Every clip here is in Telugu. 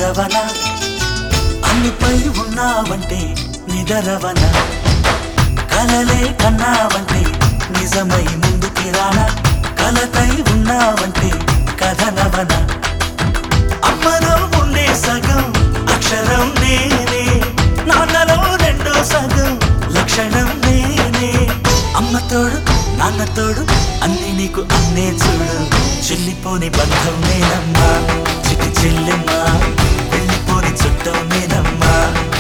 నిదరవన అన్నిపై ఉన్నావంటే నిదరవన కలలే కన్నావంటే నిజమై ముందుకి రానా కలతై ఉన్నావంటే కథనవన అమ్మలో ఉండే సగం అక్షరం నేనే నాన్నలో రెండో సగం లక్షణం నేనే అమ్మ తోడు నాన్న తోడు అన్ని నీకు అన్నే చూడు చెల్లిపోని బంధం నేనమ్మా చిటి చెల్లెమ్మా వెళ్ళిపోని చుట్టం నేనమ్మా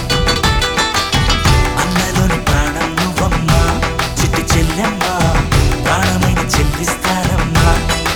అన్నలోని ప్రాణం నువ్వమ్మా చిట్టి చెల్లెమ్మా ప్రాణమైన చెల్లిస్తానమ్మా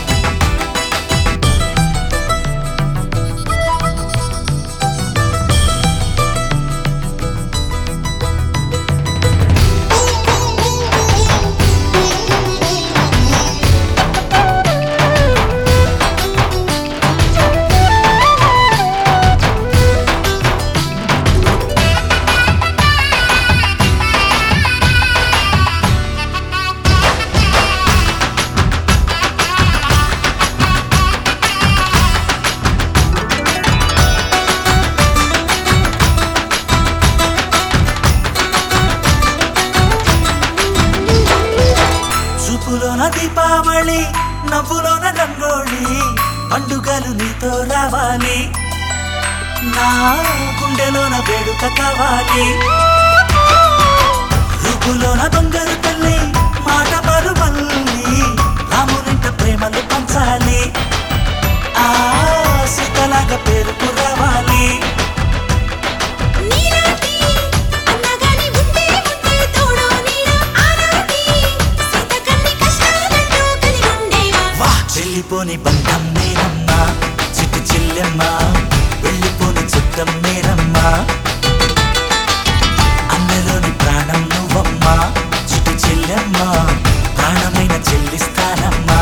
చూపులోన దీపావళి నవ్వులోన రంగోళి పండుగలు నీతో రావాలి నా గుండెలోన వేడుక కావాలి రూపులోన బంగారు తల్లి మాట పరుమల్లి రామునింట ప్రేమలు పంచాలి ఆ సీతలాగా పేరుకు రావాలి నీలాంటి అన్నగాని ఉంటే ఉంటే తోడు నీడ ఆనాటి సీత కన్ని కష్టాలంటూ కలిగి ఉండేవా వా చెల్లిపోని బంధం నేనమ్మా చిట్టి చెల్లెమ్మా వెళ్ళిపోని చుట్టం నేనమ్మా అన్నలోని ప్రాణం నువ్వమ్మా చిట్టి చెల్లెమ్మా ప్రాణమైన చెల్లిస్తానమ్మా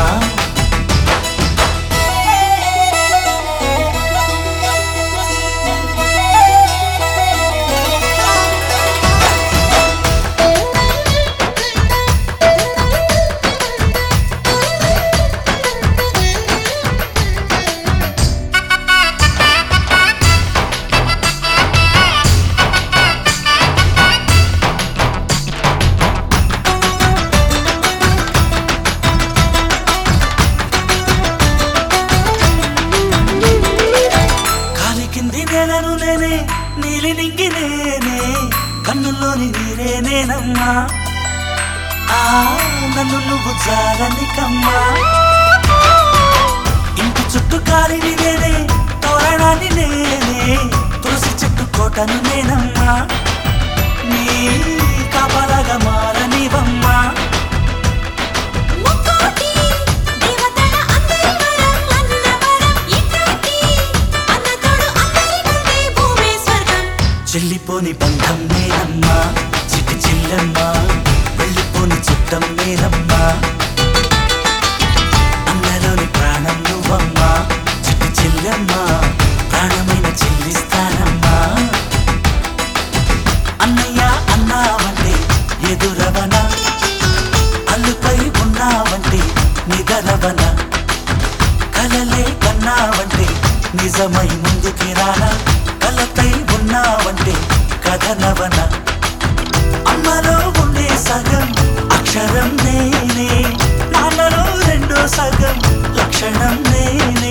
కాలి కింది నేలను నేనే నీలి నింగి నేనే కన్నుల్లోని నీరే నేనమ్మా ఆ నన్ను నువ్వు జాలని కమ్మా ఇంటి చుట్టూ కాలిని నేనే తోరణాన్ని నేనే తులసి చెట్టు కోటను నేనమ్మా నీ కాపలాగా మారనివమ్మా ముక్కోటి దేవతల అందరి వరం అన్నవరం ఇట్లాంటి అన్నతోడు అందరికంటే భూమే స్వర్గం చెల్లిపోని బంధం నేనమ్మా చిట్టి చెల్లెమ్మా వెళ్ళిపోని చుట్టం నేనమ్మా అన్నలోని ప్రాణం నువ్వమ్మా చిట్టి చెల్లెమ్మా ప్రాణమైన చెల్లిస్తానమ్మా అన్నయ్య అన్నావంటే ఎదురవన అల్లుపై ఉన్నావంటే నిదరవన కలలే కన్నావంటే నిజమై ముందుకి రానా కలతై ఉన్నావంటే కథనవన అమ్మలో ఉండే సగం అక్షరం నేనే నాన్నలో రెండో సగం లక్షణం నేనే